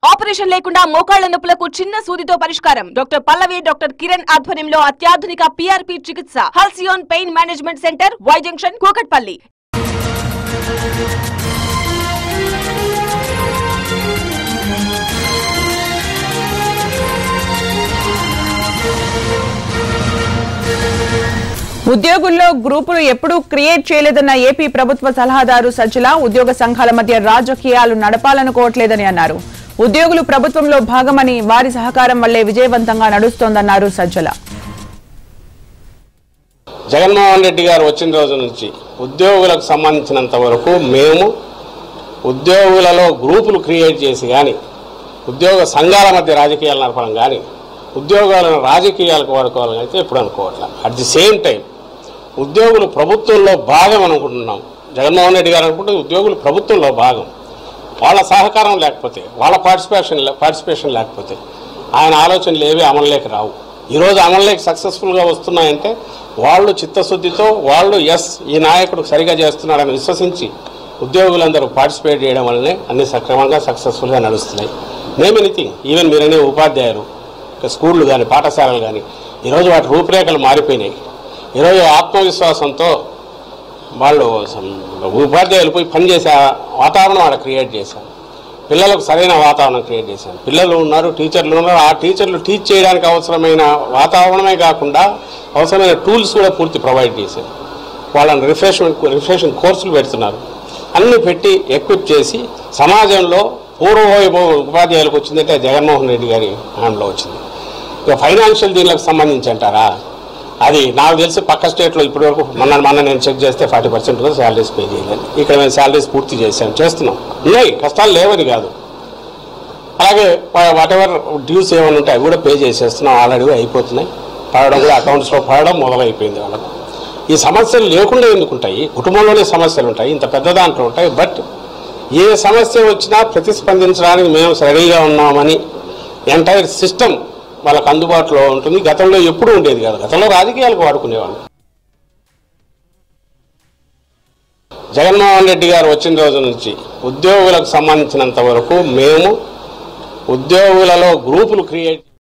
operation లేకుండా మోకాళ్ల నొప్పులకు చిన్న సూదితో పరిష్కారం డాక్టర్ పల్లవి డాక్టర్ కిరణ్ ఆధ్వర్యంలో అత్యాధునిక పిఆర్పి చికిత్స Halcyon pain management centre Y junction Kukatpally ఉద్యోగుల్లో గ్రూపులు ఎప్పుడూ క్రియేట్ చేయలేదన్న ఏపీ ప్రభుత్వ సలహాదారు సజ్జల ఉద్యోగ సంఘాల మధ్య రాజకీయాలు నడపాలనుకోవట్లేదని అన్నారు ఉద్యోగులు ప్రభుత్వంలో భాగమని వారి సహకారం వల్లే విజయవంతంగా నడుస్తోందన్నారు సజ్జల జగన్మోహన్ రెడ్డి గారు వచ్చిన రోజు నుంచి ఉద్యోగులకు సంబంధించినంత వరకు మేము ఉద్యోగులలో గ్రూపులు క్రియేట్ చేసి కానీ ఉద్యోగ సంఘాల మధ్య రాజకీయాలు నడపడం కానీ ఉద్యోగాలను రాజకీయాలకు వాడుకోవాలని అయితే ఎప్పుడు అనుకోవట్లేదు అట్ ది సేమ్ టైం ఉద్యోగులు ప్రభుత్వంలో భాగం అనుకుంటున్నాం జగన్మోహన్ రెడ్డి గారు అనుకుంటే ఉద్యోగులు ప్రభుత్వంలో భాగం వాళ్ళ సహకారం లేకపోతే వాళ్ళ పార్టిసిపేషన్ పార్టిసిపేషన్ లేకపోతే ఆయన ఆలోచనలు ఏవి అమలులోకి రావు ఈరోజు అమలులోకి సక్సెస్ఫుల్గా వస్తున్నాయంటే వాళ్ళు చిత్తశుద్ధితో వాళ్ళు ఎస్ ఈ నాయకుడు సరిగా చేస్తున్నాడని విశ్వసించి ఉద్యోగులందరూ పార్టిసిపేట్ చేయడం వల్లనే అన్ని సక్రమంగా సక్సెస్ఫుల్గా నడుస్తున్నాయి నేమ్ ఎనీథింగ్ ఈవెన్ మీరనే ఉపాధ్యాయులు ఇక స్కూళ్ళు కానీ పాఠశాలలు కానీ ఈరోజు వాటి రూపురేఖలు మారిపోయినాయి ఈరోజు ఆత్మవిశ్వాసంతో వాళ్ళు సం- ఉపాధ్యాయులు పోయి పనిచేసే వాతావరణం వాళ్ళ క్రియేట్ చేశారు పిల్లలకు సరైన వాతావరణం క్రియేట్ చేశారు పిల్లలు ఉన్నారు టీచర్లు ఉన్నారు ఆ టీచర్లు టీచ్ చేయడానికి అవసరమైన వాతావరణమే కాకుండా అవసరమైన టూల్స్ కూడా పూర్తి ప్రొవైడ్ చేశారు వాళ్ళని రిఫ్రెష్మెంట్ రిఫ్రెషన్ కోర్సులు పెడుతున్నారు అన్ని పెట్టి ఎక్విప్ చేసి సమాజంలో పూర్వవైభవ ఉపాధ్యాయులకు వచ్చిందంటే జగన్మోహన్ రెడ్డి గారి హ్యాండ్లో వచ్చింది ఇక ఫైనాన్షియల్ దీనికి సంబంధించి అంటారా అది నాకు తెలిసి పక్క స్టేట్లో ఇప్పటి వరకు మొన్న మొన్న నేను చెక్ చేస్తే ఫార్టీ పర్సెంట్ కూడా శాలరీస్ పే చేయలేదు ఇక్కడ మేము శాలరీస్ పూర్తి చేసాం చేస్తున్నాం ఉన్నాయి కష్టాలు లేవని కాదు అలాగే వాట్ ఎవర్ డ్యూస్ ఏమైనా ఉంటే అవి కూడా పే చేసేస్తున్నాం ఆల్రెడీ అయిపోతున్నాయి పడడం కూడా అకౌంట్స్లో పడడం మొదలైపోయింది వాళ్ళకు ఈ సమస్యలు లేకుండా ఎందుకుంటాయి కుటుంబంలోనే సమస్యలు ఉంటాయి ఇంత పెద్ద దాంట్లో ఉంటాయి బట్ ఏ సమస్య వచ్చినా ప్రతిస్పందించడానికి మేము రెడీగా ఉన్నామని ఎంటైర్ సిస్టమ్ వాళ్ళకు అందుబాటులో ఉంటుంది గతంలో ఎప్పుడూ ఉండేది కాదు గతంలో రాజకీయాలకు వాడుకునేవాళ్ళు జగన్మోహన్ రెడ్డి గారు వచ్చిన రోజు నుంచి ఉద్యోగులకు సంబంధించినంత వరకు మేము ఉద్యోగులలో గ్రూపులు క్రియేట్